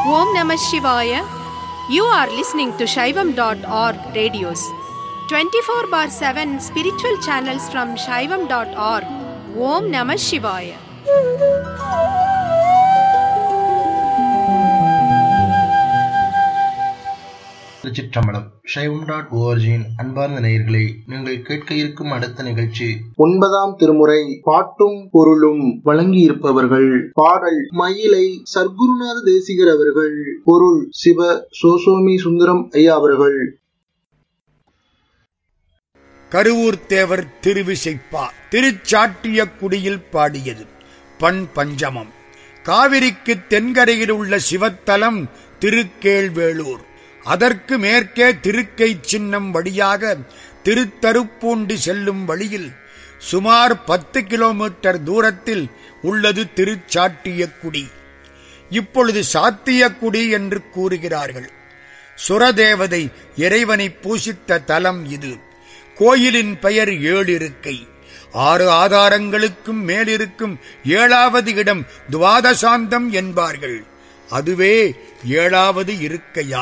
Om Namah Shivaya. You are listening to Shaivam.org radios. 24 bar 7 spiritual channels from Shaivam.org. Om Namah Shivaya. திருச்சிற்றம்பலம் சைவம் dot ஓஆர்ஜியின் அன்பார்ந்த நேயர்களே நீங்கள் கேட்க இருக்கும் அடுத்த நிகழ்ச்சி ஒன்பதாம் திருமுறை பாட்டும் பொருளும் வழங்கியிருப்பவர்கள் பாடல் மயிலை சர்க்குருநாத தேசிகர் அவர்கள் பொருள் சிவ சோசோமி சுந்தரம் ஐயா அவர்கள் கருவூர் தேவர் திருவிசைப்பா திருச்சாட்டிய குடியில் பாடியது பண் பஞ்சமம் காவிரிக்கு தென்கரையில் உள்ள சிவத்தலம் திருக்கேழ்வேளூர் அதற்கு மேற்கே திருக்கை சின்னம் வழியாக திருத்தருப்பூண்டி செல்லும் வழியில் சுமார் பத்து கிலோமீட்டர் தூரத்தில் உள்ளது திருச்சாட்டியக்குடி இப்பொழுது சாத்தியக்குடி என்று கூறுகிறார்கள் சுரதேவதை இறைவனை பூசித்த தலம் இது கோயிலின் பெயர் ஏழிருக்கை ஆறு ஆதாரங்களுக்கும் மேலிருக்கும் ஏழாவது இடம் துவாதசாந்தம் என்பார்கள் அதுவே ஏழாவது இருக்கையா